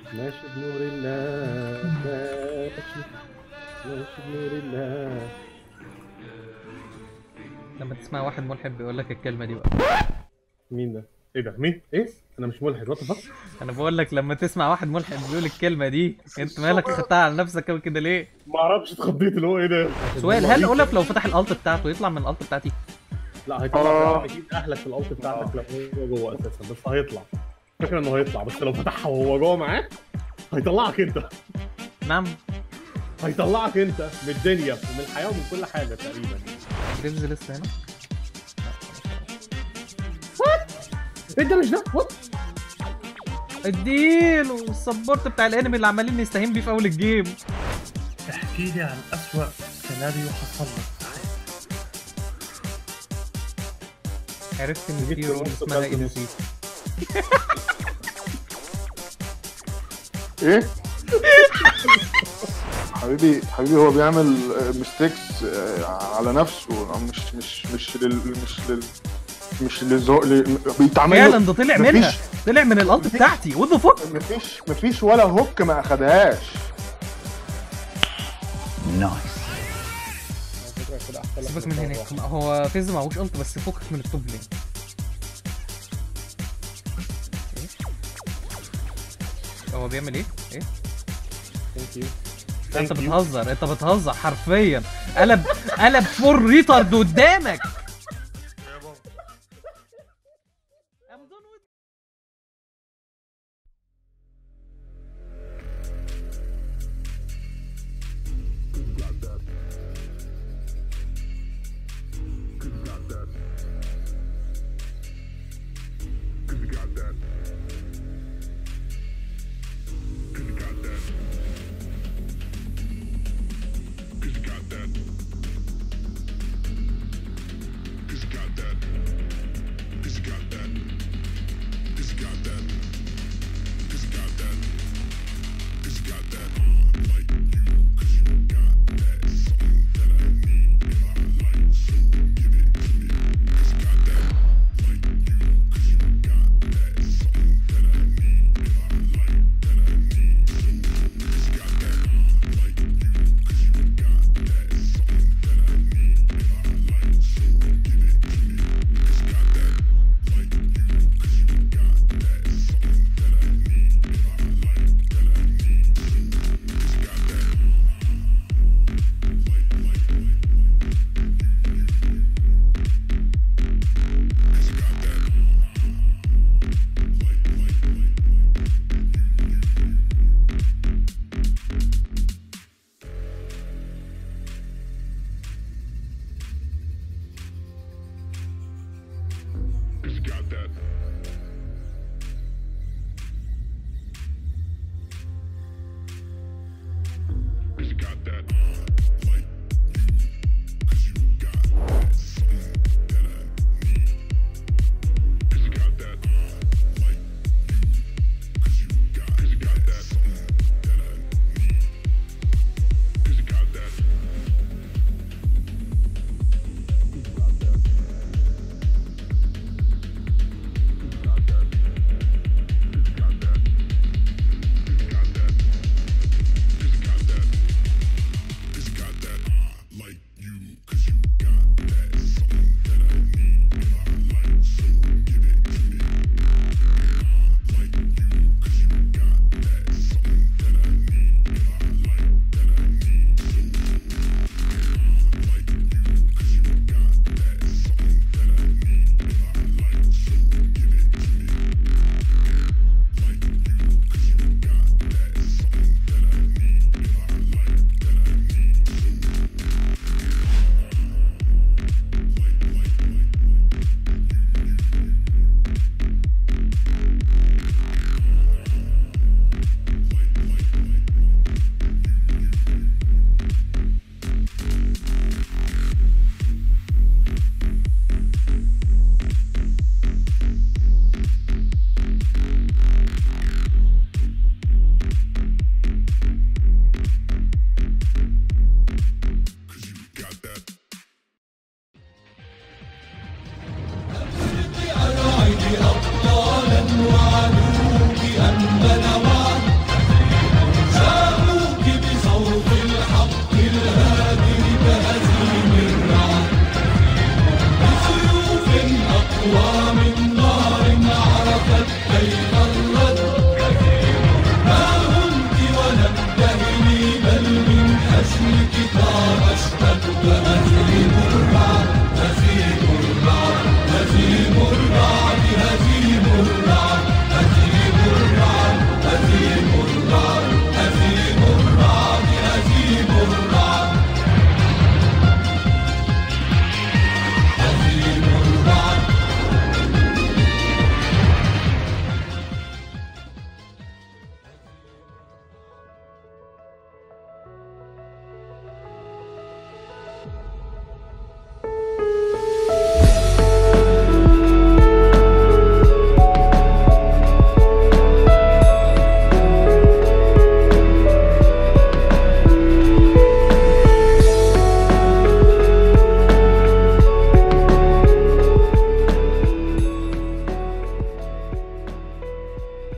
ماشي بنور الله ماشي ماشي بنور الله لما تسمع واحد ملحد بيقول لك الكلمه دي بقى مين ده؟ ايه ده؟ مين؟ ايه؟ انا مش ملحد وات فك انا بقول لك لما تسمع واحد ملحد بيقول الكلمه دي انت مالك خدتها على نفسك قوي كده ليه ما اعرفش اتخضيت اللي هو ايه ده؟ سؤال هل اولف لو فتح الالت بتاعته يطلع من الالت بتاعتي لا هيطلع آه. اكيد اهلك في الالت بتاعتك لو هو جوه اساسا بس هيطلع فكرة انه هيطلع بس لو فتحها وهو جوه معاك هيطلعك انت نعم هيطلعك انت من الدنيا ومن الحياه ومن كل حاجه تقريبا جريفز لسه هنا انت مش ده وات اديله السبورت بتاع الانمي اللي عمالين نستهين بيه في اول الجيم احكي لي عن أسوأ سيناريو حصل لك عرفت ان جبت في رول النص اسمها بتاعت ام النص. سي ايه حبيبي حبيبي هو بيعمل ميستيكس على نفسه مش مش مش لل مش لل مش للزو... ل... بيتعمل فعلا له ده طلع مفيش- منها طلع من الالت بتاعتي وات ذا فك مفيش مفيش ولا هوك ما اخدهاش سيبك من هناك هو فيز معهوش الت بس فكك من التوب لين إيه؟ هو بيعمل ايه؟ ايه؟ ثانك يو انت بتهزر انت بتهزر حرفيا قلب قلب فور ريتارد قدامك